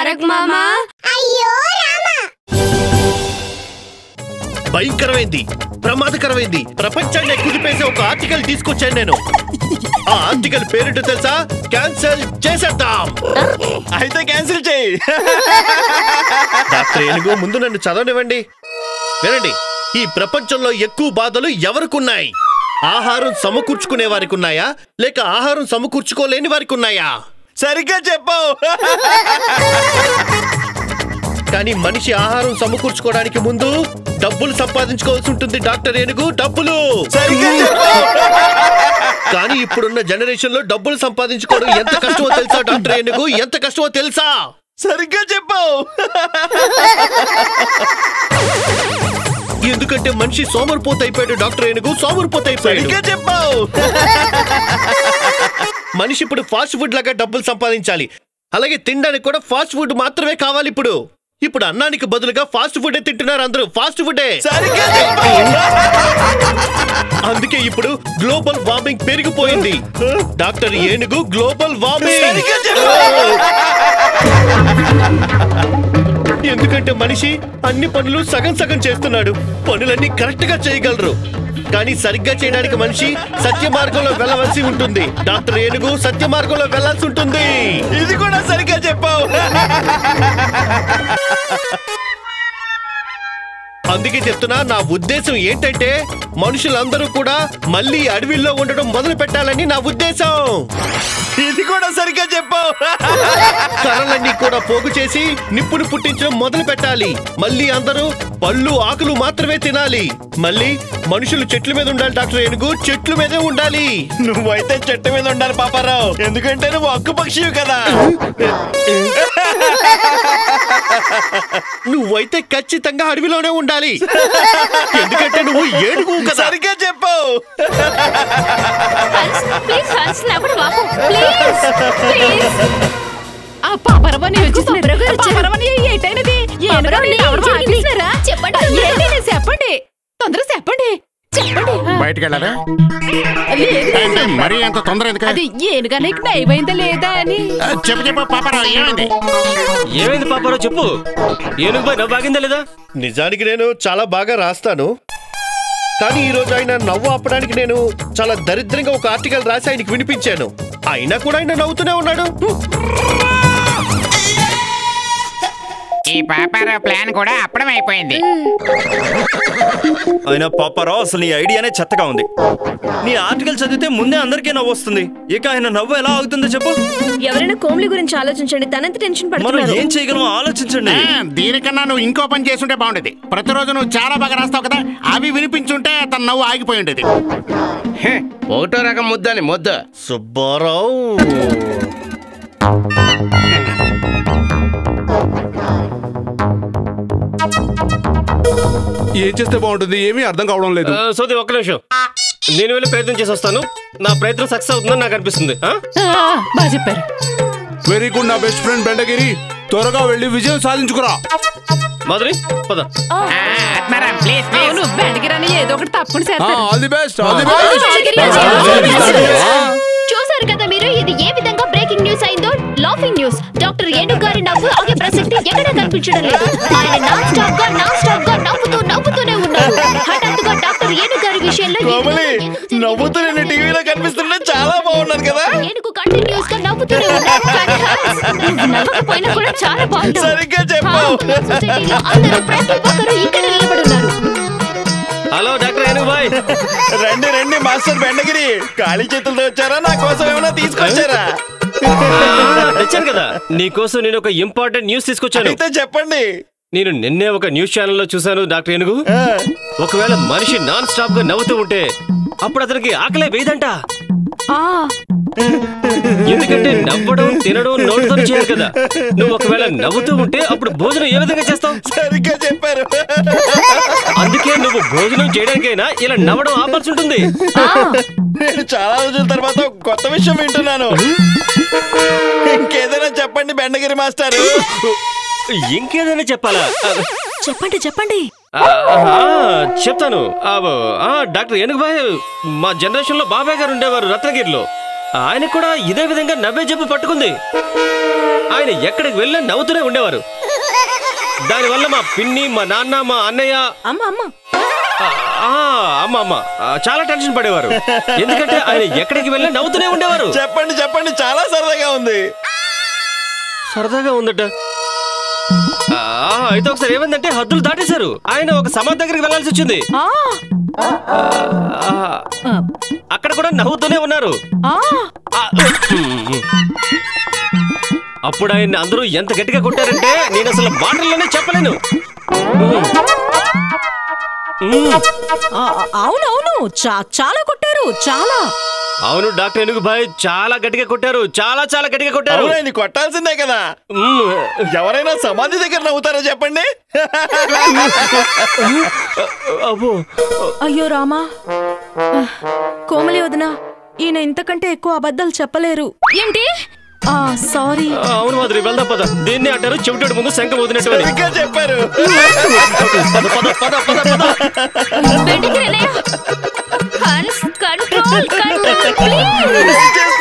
తారక్ మామా అయ్యో రామా భయంకరమైంది ప్రమాదకరమైంది ప్రపంచాన్ని కుదిపేసే ఒక ఆర్టికల్ తీసుకొచ్చాను నేను ఆ ఆర్టికల్ పేరేంటో తెలుసా క్యాన్సిల్ చేసేద్దాం అయితే క్యాన్సిల్ చేయి డాక్టర్ ఏనుగు ముందు నన్ను చదవనివ్వండి వినండి ఈ ప్రపంచంలో ఎక్కువ బాధలు ఎవరికున్నాయి ఆహారం సమకూర్చుకునే వారికి ఉన్నాయా లేక ఆహారం సమకూర్చుకోలేని వారికి ఉన్నాయా సరిగ్గా చెప్పావు కానీ మనిషి ఆహారం సమకూర్చుకోవడానికి ముందు డబ్బులు సంపాదించుకోవాల్సి ఉంటుంది డాక్టర్ ఏనుగు డబ్బులు సరిగ్గా చెప్పావు కానీ ఇప్పుడున్న జనరేషన్ లో డబ్బులు సంపాదించుకోవడం ఎంత కష్టమో తెలుసా డాక్టర్ ఏనుగు ఎంత కష్టమో తెలుసా సరిగ్గా చెప్పావు ఎందుకంటే మనిషి సోమరిపోత అయిపోయాడు డాక్టర్ ఏనుగు సోమరిపోత అయిపోయాడు సరిగ్గా చెప్పావు మనిషి ఇప్పుడు ఫాస్ట్ ఫుడ్ లాగా డబ్బులు సంపాదించాలి అలాగే తినడానికి కూడా ఫాస్ట్ ఫుడ్ మాత్రమే కావాలి ఇప్పుడు ఇప్పుడు అన్నానికి బదులుగా ఫాస్ట్ ఫుడ్ తింటున్నారు అందరూ ఫాస్ట్ ఫుడే సరిగ్గా చెప్పావు అందుకే ఇప్పుడు గ్లోబల్ వార్మింగ్ పెరిగిపోయింది డాక్టర్ ఏనుగు గ్లోబల్ వార్మింగ్ సరిగ్గా చెప్పావు ఎందుకంటే మనిషి అన్ని పనులు సగం సగం చేస్తున్నాడు పనులన్నీ కరెక్ట్ గా చేయగలరు కానీ సరిగ్గా చేయడానికి మనిషి సత్య మార్గంలో వెళ్ళవలసి ఉంటుంది డాక్టర్ ఏనుగు సత్య మార్గంలో వెళ్ళాల్సి ఉంటుంది ఇది కూడా సరిగ్గా చెప్పావు అందుకే చెప్తున్నా నా ఉద్దేశం ఏంటంటే మనుషులందరూ కూడా మళ్ళీ అడవిలో ఉండడం మొదలు పెట్టాలని నా ఉద్దేశం ఇది కూడా సరిగ్గా చెప్పావు కర్రలన్నీ కూడా పోగు చేసి నిప్పును పుట్టించడం మొదలు పెట్టాలి మళ్ళీ అందరూ పళ్ళు ఆకులు మాత్రమే తినాలి మళ్ళీ మనుషులు చెట్ల మీద ఉండాలి డాక్టర్ ఏనుగు చెట్ల మీదే ఉండాలి నువ్వైతే చెట్టు మీద ఉండాలి పాపారావు ఎందుకంటే నువ్వు హక్కు పక్షివి కదా నువ్వైతే ఖచ్చితంగా అడవిలోనే ఉండాలి ఎందుకంటే నువ్వు ఏనుగు కదా సరిగ్గా చెప్పావు హన్స్ ప్లీజ్ హన్స్ నవ్వడం ఆపు ప్లీజ్ ప్లీజ్ ఆ పాపరవని వచ్చేసినారు. పాపరవ గారు వచ్చారు. పాపరవని ఏంటైనది ఏనుగు పాపరవని అని రావడం ఏంటి? ఆపేసినారా? చెప్పండి ఏంటి తొందరగా. నేను చెప్పండి తొందర చెప్పండి చెప్పండి బయటికి వెళ్ళారా లేదు, లేదు. మరీ అంత తొందర ఎందుకు అది ఏనుగా నీకు నయమైందా లేదా అని ఆ, చెప్పు చెప్పు పాపారావు ఏమైంది ఏమైంది పాపారావు చెప్పు ఏనుగుపై నవ్వు ఆగిందా లేదా నిజానికి నేను చాలా బాగా రాస్తాను కానీ ఈ రోజు ఆయన నవ్వు ఆపడానికి నేను చాలా దరిద్రంగా ఒక ఆర్టికల్ రాసి ఆయనకి వినిపించాను అయినా కూడా ఆయన నవ్వుతూనే ఉన్నాడు ఈ పాపారావు ప్లాన్ కూడా అప్పుడం అయిపోయింది అయినా పాపారావు అసలు నీ ఐడియానే చెత్తగా ఉంది నీ ఆర్టికల్ చదివితే ముందే అందరికీ నవ్వు వస్తుంది ఇక ఆయన నవ్వు ఎలా ఆగుతుందో చెప్పు ఎవరైనా కోమ్లి గురించి ఆలోచించండి తనంత టెన్షన్ మనం పడుతున్నారు ఏం చేయగలమో ఆలోచించండి ఆ, దీనికన్నా నువ్వు ఇంకో పని చేస్తుంటే బాగుండేది ప్రతిరోజు నువ్వు చాలా బాగా రాస్తావు కదా అవి వినిపించుంటే తన నవ్వు ఆగిపోయి ఉండేది ఒకటో రకం ముద్దని ముద్ద సుబ్బారావు ఏం చేస్తే బాగుంటుంది ఏమీ అర్థం కావడం లేదు ఆ, సోది ఒక్క నిమిషం నేను వెళ్ళి ప్రయత్నం చేసి వస్తాను నా ప్రయత్నం సక్సెస్ అవుతుందని నాకు అనిపిస్తుంది ఆ? ఆ, బాగా చెప్పారు వెరీ గుడ్ నా బెస్ట్ ఫ్రెండ్ బెండగిరి త్వరగా వెళ్ళి విజయం సాధించుకురా మాధురి పద ప్లీజ్ అవును బెండగిరని ఏదో ఒకటి తప్పకుండా చేస్తారు all the best all the చూసారు కదా మీరు ఇది ఏ విధంగా బ్రేకింగ్ న్యూస్ అయిందో లాఫింగ్ న్యూస్ డాక్టర్ ఏనుగు గారి నవ్వు ఆగే ప్రసక్తి ఎక్కడా కనిపించడం లేదు ఆయన నాన్ స్టాప్ గా నాన్ స్టాప్ గా నవ్వుతూ నవ్వుతూనే ఉన్నారు హఠాత్తుగా డాక్టర్ ఏనుగు గారి విషయంలో కోమలి నవ్వుతూ నేను టీవీలో కనిపిస్తుంటే చాలా బాగున్నాను కదా ఏనుగు కంటిన్యూస్ గా నవ్వుతూనే ఉన్నారు కానీ హాన్స్, నువ్వు నవ్వకపోయినా కూడా చాలా బాగుంటావు సరిగ్గా చెప్పావు. హా, సొసైటీలో అందరూ ప్రతి ఒక్కరూ ఇక్కడ నిలబడి ఉన్నారు హలో డాక్టర్ ఏనుగు బాయ్ రండి రండి మాస్టర్ బెండగిరి ఖాళీ చేతులతో వచ్చారా నా కోసం ఏమైనా తీసుకొచ్చారా తెచ్చాను కదా నీకోసం నేను ఒక ఇంపార్టెంట్ న్యూస్ తీసుకొచ్చాను అయితే చెప్పండి నేను నిన్నే ఒక న్యూస్ ఛానల్లో చూశాను డాక్టర్ ఏనుగు ఆ, ఒకవేళ మనిషి నాన్ స్టాప్ గా నవ్వుతూ ఉంటే అప్పుడు అతనికి ఆకలే వేయదంట ఆ, ఎందుకంటే నవ్వడం తినడం నోటితో చేయాలి కదా నువ్వు ఒకవేళ నవ్వుతూ ఉంటే అప్పుడు భోజనం ఏ విధంగా చేస్తావు సరిగ్గా చెప్పారు అందుకే నువ్వు భోజనం చేయడానికైనా ఇలా నవ్వడం ఆపాల్సి ఉంటుంది ఆ, నేను చాలా రోజుల తర్వాత ఒక కొత్త విషయం వింటున్నాను ఇంకేదైనా చెప్పండి బెండగిరి మాస్టర్ ఇంకేదైనా చెప్పాలా చెప్పండి చెప్పండి ఆ, ఆ, చెప్తాను ఆ, ఆ, డాక్టర్ ఏనుగు బాయ్ మా జనరేషన్ లో బాబాయ్ గారు ఉండేవారు రత్నగిరిలో ఆయన కూడా ఇదే విధంగా నవ్వే జబ్బు పట్టుకుంది ఆయన ఎక్కడికి వెళ్ళినా నవ్వుతూనే ఉండేవారు దానివల్ల మా పిన్ని మా నాన్న మా అన్నయ్య అమ్మ అమ్మ ఆ, ఆ, అమ్మ అమ్మ ఆ, చాలా టెన్షన్ పడేవారు ఎందుకంటే ఆయన ఎక్కడికి వెళ్ళినా నవ్వుతూనే ఉండేవారు చెప్పండి చెప్పండి చాలా సరదాగా ఉంది సరదాగా ఉందట ఆ, అయితే ఒకసారి ఏమైందంటే హద్దులు దాటేశారు ఆయన ఒక సమాధి దగ్గరికి వెళ్ళాల్సి వచ్చింది ఆ, ఆ, అక్కడ కూడా నవ్వుతూనే ఉన్నారు ఆ, ఆ, అప్పుడు ఆయన అందరూ ఎంత గట్టిగా కొట్టారంటే నేను అసలు మాటల్లోనే చెప్పలేను ఆ, అవునవును చా- చాలా కొట్టారు చాలా అవును డాక్టర్ ఎనుగు భాయ్ చాలా గట్టిగా కొట్టారు చాలా చాలా గట్టిగా కొట్టారు అవునండి కొట్టాల్సిందే కదా మ్మ్. ఎవరైనా సమాధి దగ్గర నవ్వుతారో చెప్పండి అబ్బో అయ్యో రామా కోమలి వదిన ఈయన ఇంతకంటే ఎక్కువ అబద్ధాలు చెప్పలేరు ఏంటి ఆ సారీ ఆ, అవును మాదిరి వెళ్దాం పద దీన్ని అంటారు చెవిటాడు ముందు శంఖ వదినట్టు అని. ఇంకా చెప్పారు పద పద పద పద పద బెండగిరి అన్నయ్య హన్స్ కంట్రోల్ కంట్రోల్ ప్లీజ్